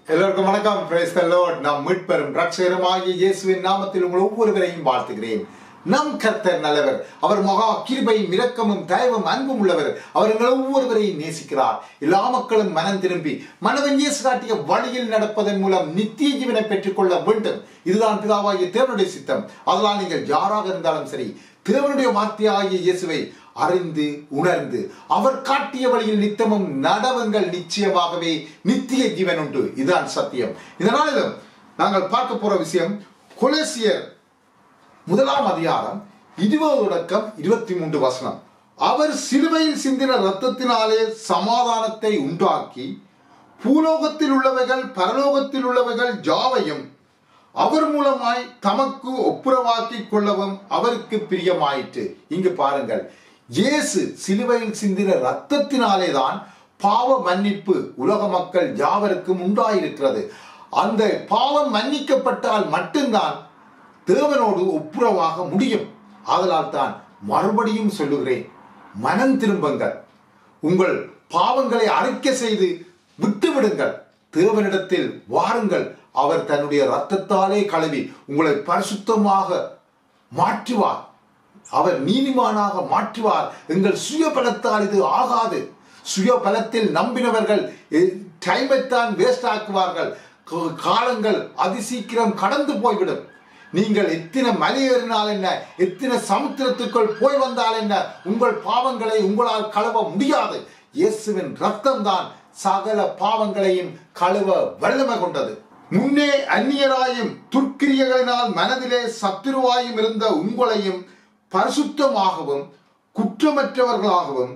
எல்லோருக்கும் வணக்கம் praise the Lord நம் மீட்பெரும் ரட்சகருமாகிய இயேசுவின் நாமத்தில் உங்கள் ஒவ்வொருவரையும் வாழ்த்துகிறேன் நம் கர்த்தர் நல்லவர் அவர் மகா கிருபையும் இரக்கமும் தயவும் அன்பும் உள்ளவர் அவர் எங்கள் ஒவ்வொருவரையும் நேசிக்கிறார் எல்லா மக்களும் மனம் திரும்பி மனதன் இயேசு காட்டிய வழியில் நடப்பதன் மூலம் நித்திய ஜீவனை பெற்றுக்கொள்ள வேண்டும் இதுதான் பிதாவாகிய தேவனுடைய சித்தம் அதனால் நீங்கள் யாராக இருந்தாலும் சரி தேவனுடைய வார்த்தையாகிய இயேசுவை அறிந்து உணர்ந்து அவர் காட்டிய வழியில் நித்தமும் நடவுங்கள் நிச்சயமாகவே நித்திய ஜீவன் உண்டு இதுதான் சத்தியம் இதனாலும் நாங்கள் பார்க்க போற விஷயம் கொலேசியர் முதலாம் அதிகாரம் இருபது தொடக்கம் இருபத்தி மூன்று வசனம் அவர் சிலுவையில் சிந்தின ரத்தத்தினாலே சமாதானத்தை உண்டாக்கி பூலோகத்தில் உள்ளவைகள் பரலோகத்தில் உள்ளவைகள் ஜாவையும் அவர் மூலமாய் தமக்கு ஒப்புரவாக்கி கொள்ளவும் அவருக்கு பிரியமாயிற்று இங்கு பாருங்கள் இயேசு சிலுவையில் சிந்தின ரத்தத்தினாலே தான் பாவ மன்னிப்பு உலக மக்கள் யாவருக்கும் உண்டாயிருக்கிறது அந்த பாவம் மன்னிக்கப்பட்டால் மட்டும்தான் தேவனோடு ஒப்புரவாக முடியும் ஆதலால் தான் மறுபடியும் சொல்லுகிறேன் மனம் திரும்புங்கள் உங்கள் பாவங்களை அறிக்கை செய்து விட்டுவிடுங்கள் தேவனிடத்தில் வாருங்கள் அவர் தன்னுடைய ரத்தத்தாலே கழுவி உங்களை பரிசுத்தமாக மாற்றுவார் அவர் நீதிமானாக மாற்றுவார் எங்கள் சுய பலத்தால் இது ஆகாது சுய பலத்தில் நம்பினவர்கள் டைமைத்தான் வேஸ்ட் ஆக்குவார்கள் கா- காலங்கள் அதிசீக்கிரம் கடந்து போய்விடும் நீங்கள் எத்தனை மலையேறினால் என்ன எத்தனை சமுத்திரத்துக்குள் போய் வந்தால் என்ன உங்கள் பாவங்களை உங்களால் கழுவ முடியாது இயேசுவின் ரத்தம் தான் சகல பாவங்களையும் கழுவ வல்லமை கொண்டது முன்னே அந்நியராயும் துர்க்கிரியர்களினால் மனதிலே சத்துருவாயும் இருந்த உங்களையும் பரிசுத்தமாகவும் குற்றமற்றவர்களாகவும்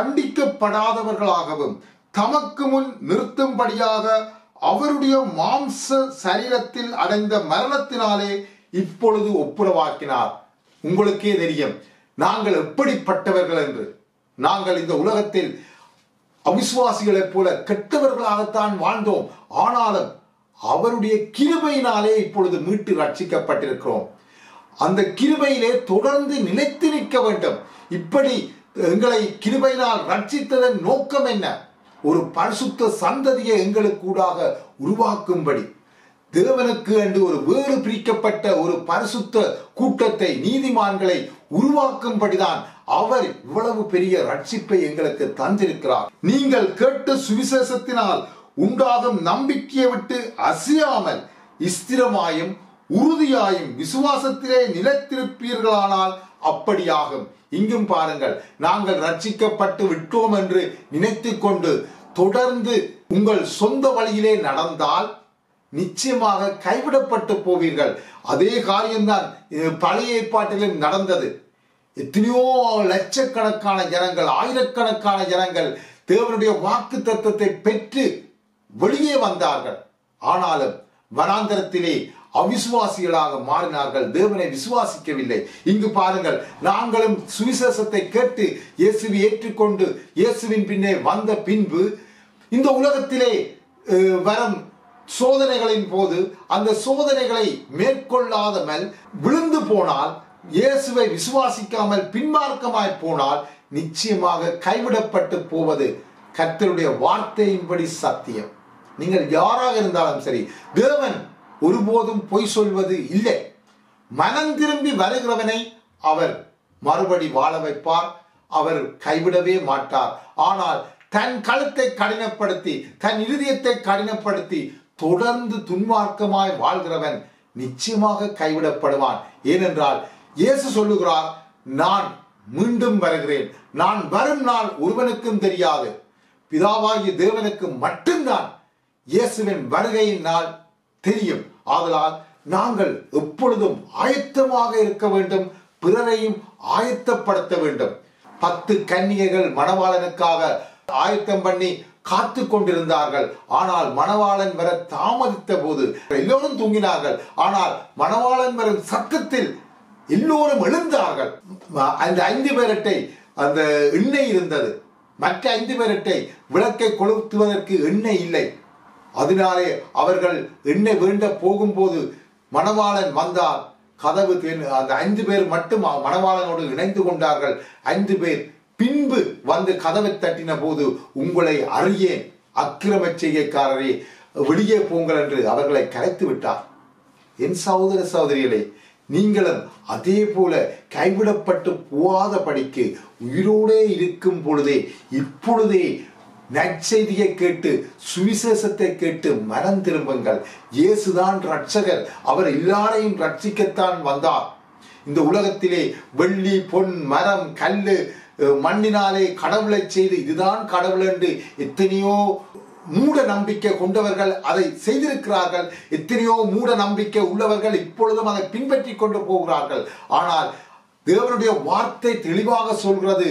கண்டிக்கப்படாதவர்களாகவும் தமக்கு முன் நிறுத்தும்படியாக அவருடைய மாம்ச சரீரத்தில் அடைந்த மரணத்தினாலே இப்பொழுது ஒப்புரவாக்கினார் உங்களுக்கே தெரியும் நாங்கள் எப்படிப்பட்டவர்கள் என்று நாங்கள் இந்த உலகத்தில் அவிசுவாசிகளைப் போல கெட்டவர்களாகத்தான் வாழ்ந்தோம் ஆனாலும் அவருடைய கிருபையினாலே இப்பொழுது மீட்டு ரட்சிக்கப்பட்டிருக்கிறோம் அந்த கிருபையிலே தொடர்ந்து நிலைத்து நிற்க வேண்டும் இப்படி எங்களை கிருபையினால் ரட்சித்ததன் நோக்கம் என்ன ஒரு பரிசுத்த சந்ததியை எங்களுக்கு கூடாக உருவாக்கும்படி தேவனுக்கு என்று ஒரு வேறு பிரிக்கப்பட்ட ஒரு பரிசுத்த கூட்டத்தை நீதிமான்களை உருவாக்கும்படிதான் அவர் இவ்வளவு பெரிய ரட்சிப்பை எங்களுக்கு தந்திருக்கிறார் நீங்கள் கேட்ட சுவிசேஷத்தினால் உண்டாகும் நம்பிக்கையை விட்டு அசையாமல் ஸ்திரமாயும் உறுதியாயும் விசுவாசத்திலே நிலைத்திருப்பீர்களானால் அப்படியாகும் இங்கும் பாருங்கள் நாங்கள் ரட்சிக்கப்பட்டு விட்டோம் என்று நினைத்துக் கொண்டு தொடர்ந்து உங்கள் சொந்த வழியிலே நடந்தால் நிச்சயமாக கைவிடப்பட்டு போவீர்கள் அதே காரியம்தான் இது பழைய ஏற்பாட்டிலும் நடந்தது எத்தனையோ லட்சக்கணக்கான ஜனங்கள் ஆயிரக்கணக்கான ஜனங்கள் தேவனுடைய வாக்கு தத்துவத்தை பெற்று வெளியே வந்தார்கள் ஆனாலும் வனாந்தரத்திலே அவிசுவாசிகளாக மாறினார்கள் தேவனை விசுவாசிக்கவில்லை இங்கு பாருங்கள் நாங்களும் சுவிசேஷத்தை கேட்டு இயேசுவை ஏற்றுக்கொண்டு இயேசுவின் பின்னே வந்த பின்பு இந்த உலகத்திலே அஹ், வரும் சோதனைகளின் போது அந்த சோதனைகளை மேற்கொள்ளாதமல் விழுந்து போனால் இயேசுவை விசுவாசிக்காமல் பின்மார்க்கமாய் போனால் நிச்சயமாக கைவிடப்பட்டு போவது கர்த்தருடைய வார்த்தையின்படி சத்தியம் நீங்கள் யாராக இருந்தாலும் சரி தேவன் ஒருபோதும் பொய் சொல்வது இல்லை மனம் திரும்பி வருகிறவனை அவர் மறுபடி வாழ வைப்பார் அவர் கைவிடவே மாட்டார் ஆனால் தன் கழுத்தை கடினப்படுத்தி தன் இருதயத்தை கடினப்படுத்தி தொடர்ந்து துன்மார்க்கமாய் வாழ்கிறவன் நிச்சயமாக கைவிடப்படுவான் ஏனென்றால் இயேசு சொல்லுகிறார் நான் மீண்டும் வருகிறேன் நான் வரும் நாள் ஒருவனுக்கும் தெரியாது பிதாவாகிய தேவனுக்கு மட்டும்தான் இயேசுவின் வருகையின் நாள் தெரியும் ஆதலால் நாங்கள் எப்பொழுதும் ஆயத்தமாக இருக்க வேண்டும் பிறரையும் ஆயத்தப்படுத்த வேண்டும் பத்து கன்னிகைகள் மணவாளனுக்காக ஆயத்தம் பண்ணி காத்து கொண்டிருந்தார்கள் ஆனால் மணவாளன் வர தாமதித்த போது எல்லோரும் தூங்கினார்கள் ஆனால் மணவாளன் வரும் சத்தத்தில் எல்லோரும் எழுந்தார்கள் அந்த ஐந்து பேரட்டை அந்த எண்ணெய் இருந்தது மற்ற ஐந்து பேரட்டை விளக்கை கொளுத்துவதற்கு எண்ணெய் இல்லை அதனாலே அவர்கள் எண்ணெய் வேண்ட போகும்போது மணவாளன் வந்தார் கதவு தென்- அந்த ஐந்து பேர் மட்டும் மணவாளனோடு இணைந்து கொண்டார்கள் ஐந்து பேர் பின்பு வந்து கதவை தட்டின போது உங்களை அறியேன் அக்கிரம செய்கைக்காரரே வெளியே போங்கள் என்று அவர்களை கலைத்து விட்டார் என் சகோதர சகோதரிகளே நீங்களும் அதே போல கைவிடப்பட்டு போகாத படிக்கு உயிரோடே இருக்கும் பொழுதே இப்பொழுதே நற்செய்தியை கேட்டு சுவிசேஷத்தை கேட்டு மனம் திரும்புங்கள் இயேசுதான் ரட்சகர் அவர் எல்லாரையும் ரட்சிக்கத்தான் வந்தார் இந்த உலகத்திலே வெள்ளி பொன் மரம் கல்லு அஹ், மண்ணினாலே கடவுளை செய்து இதுதான் கடவுள் என்று எத்தனையோ மூட நம்பிக்கை கொண்டவர்கள் அதை செய்திருக்கிறார்கள் எத்தனையோ மூட நம்பிக்கை உள்ளவர்கள் இப்பொழுதும் அதை பின்பற்றி கொண்டு போகிறார்கள் ஆனால் தேவனுடைய வார்த்தை தெளிவாக சொல்கிறது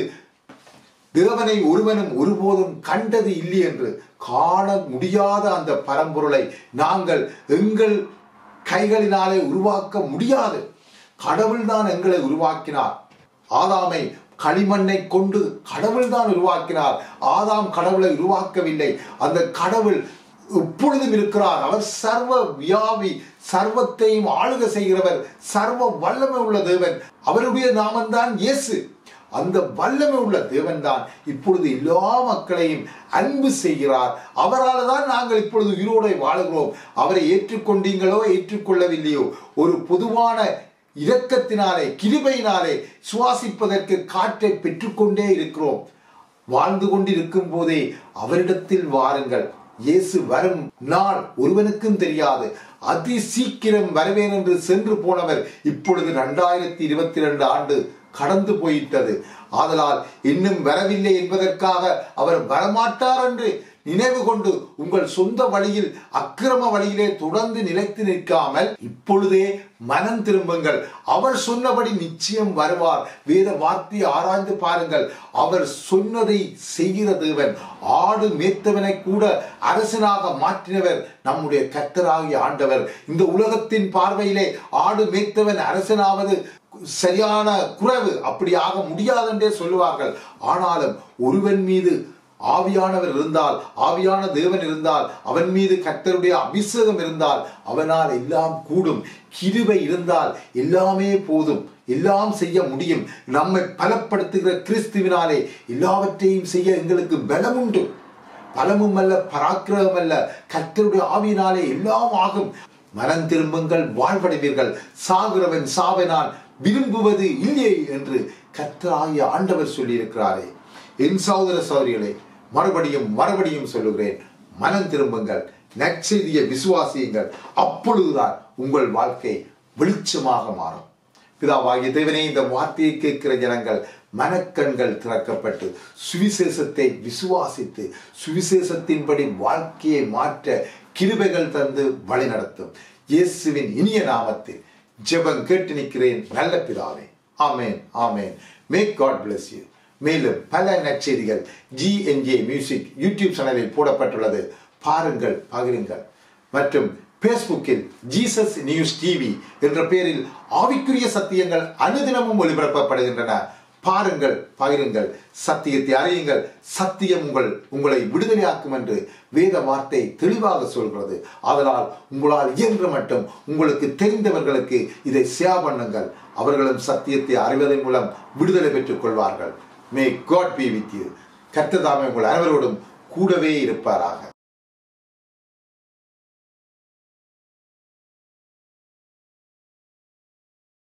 தேவனை ஒருவனும் ஒருபோதும் கண்டது இல்லை என்று காண முடியாத அந்த பரம்பொருளை நாங்கள் எங்கள் கைகளினாலே உருவாக்க முடியாது கடவுள்தான் எங்களை உருவாக்கினார் ஆதாமை களிமண்ணை கொண்டு கடவுள்தான் உருவாக்கினார் ஆதாம் கடவுளை உருவாக்கவில்லை அந்த கடவுள் எப்பொழுதும் இருக்கிறார் அவர் சர்வ வியாபி சர்வத்தையும் ஆளுக செய்கிறவர் சர்வ வல்லமை உள்ள தேவன் அவருடைய நாமம்தான் இயேசு அந்த வல்லமை உள்ள தேவன் தான் இப்பொழுது எல்லா மக்களையும் அன்பு செய்கிறார் அவரால் தான் நாங்கள் இப்பொழுது உயிரோடு வாழுகிறோம் அவரை ஏற்றுக்கொண்டீங்களோ ஏற்றுக்கொள்ளவில்லையோ ஒரு பொதுவான இரக்கத்தினாலே கிருபையினாலே சுவாசிப்பதற்கு காற்றை பெற்றுக்கொண்டே இருக்கிறோம் வாழ்ந்து கொண்டிருக்கும் போதே அவரிடத்தில் வாருங்கள் இயேசு வரும் நாள் ஒருவனுக்கும் தெரியாது அதி சீக்கிரம் வருவேன் என்று சென்று போனவர் இப்பொழுது இரண்டாயிரத்தி இருபத்தி ரெண்டு ஆண்டு கடந்து போயிட்டது ஆதலால் இன்னும் வரவில்லை என்பதற்காக அவர் வரமாட்டார் என்று நினைவு கொண்டு உங்கள் சொந்த வழியில் அக்கிரம வழியிலே தொடர்ந்து நிலைத்து நிற்காமல் இப்பொழுதே மனம் திரும்புங்கள் அவர் சொன்னபடி நிச்சயம் வருவார் வேத வார்த்தையை ஆராய்ந்து பாருங்கள் அவர் சொன்னதை செய்கிற தேவன் ஆடு மேய்த்தவனை கூட அரசனாக மாற்றினவர் நம்முடைய கர்த்தராகிய ஆண்டவர் இந்த உலகத்தின் பார்வையிலே ஆடு மேய்த்தவன் அரசனாவது சரியான குறைவு அப்படி ஆக முடியாது என்றே சொல்லுவார்கள் ஆனாலும் ஒருவன் மீது ஆவியானவர் இருந்தால் ஆவியான தேவன் இருந்தால் அவன் மீது கர்த்தருடைய அபிஷேகம் இருந்தால் அவனால் எல்லாம் கூடும் கிருபை இருந்தால் எல்லாமே போதும் எல்லாம் செய்ய முடியும் நம்மை பலப்படுத்துகிற கிறிஸ்துவினாலே எல்லாவற்றையும் செய்ய எங்களுக்கு பலம் உண்டு பலமும் அல்ல பராக்கிரகம் அல்ல கர்த்தருடைய ஆவியினாலே எல்லாம் ஆகும் மனம் திரும்புங்கள் வாழ்வடைவீர்கள் சாகிறவன் சாவை நான் விரும்புவது இல்லை என்று கர்த்தராகிய ஆண்டவர் சொல்லியிருக்கிறாரே என் சகோதர சகோதரிகளே மறுபடியும் மறுபடியும் சொல்லுகிறேன் மனம் திரும்புங்கள் நற்செய்தியை விசுவாசியுங்கள் அப்பொழுதுதான் உங்கள் வாழ்க்கை வெளிச்சமாக மாறும் பிதாவாகிய தேவனே இந்த வார்த்தையை கேட்கிற ஜனங்கள் மனக்கண்கள் திறக்கப்பட்டு சுவிசேஷத்தை விசுவாசித்து சுவிசேஷத்தின்படி வாழ்க்கையை மாற்ற கிருபைகள் தந்து வழிநடத்தும் இயேசுவின் இனிய நாமத்தில் ஜெபம் கேட்டு நிற்கிறேன் நல்ல பிதாவே ஆமேன் ஆமேன் மேக் காட் bless you மேலும் பல நற்செய்திகள் ஜிஎன்ஜே மியூசிக் யூடியூப் சேனலில் போடப்பட்டுள்ளது பாருங்கள் பகிருங்கள் மற்றும் பேஸ்புக்கில் ஜீசஸ் நியூஸ் டிவி என்ற பெயரில் ஆவிக்குரிய சத்தியங்கள் அனுதினமும் ஒளிபரப்பப்படுகின்றன பாருங்கள் பகிருங்கள் சத்தியத்தை அறியுங்கள் சத்தியம் உங்கள் உங்களை விடுதலையாக்கும் என்று வேத வார்த்தை தெளிவாக சொல்கிறது அதனால் உங்களால் இயன்ற மட்டும் உங்களுக்கு தெரிந்தவர்களுக்கு இதை ஷேர் பண்ணுங்கள் அவர்களும் சத்தியத்தை அறிவதன் மூலம் விடுதலை பெற்றுக் கொள்வார்கள் may God be with you கர்த்ததாமே உங்கள் அனைவரோடும் கூடவே இருப்பாராக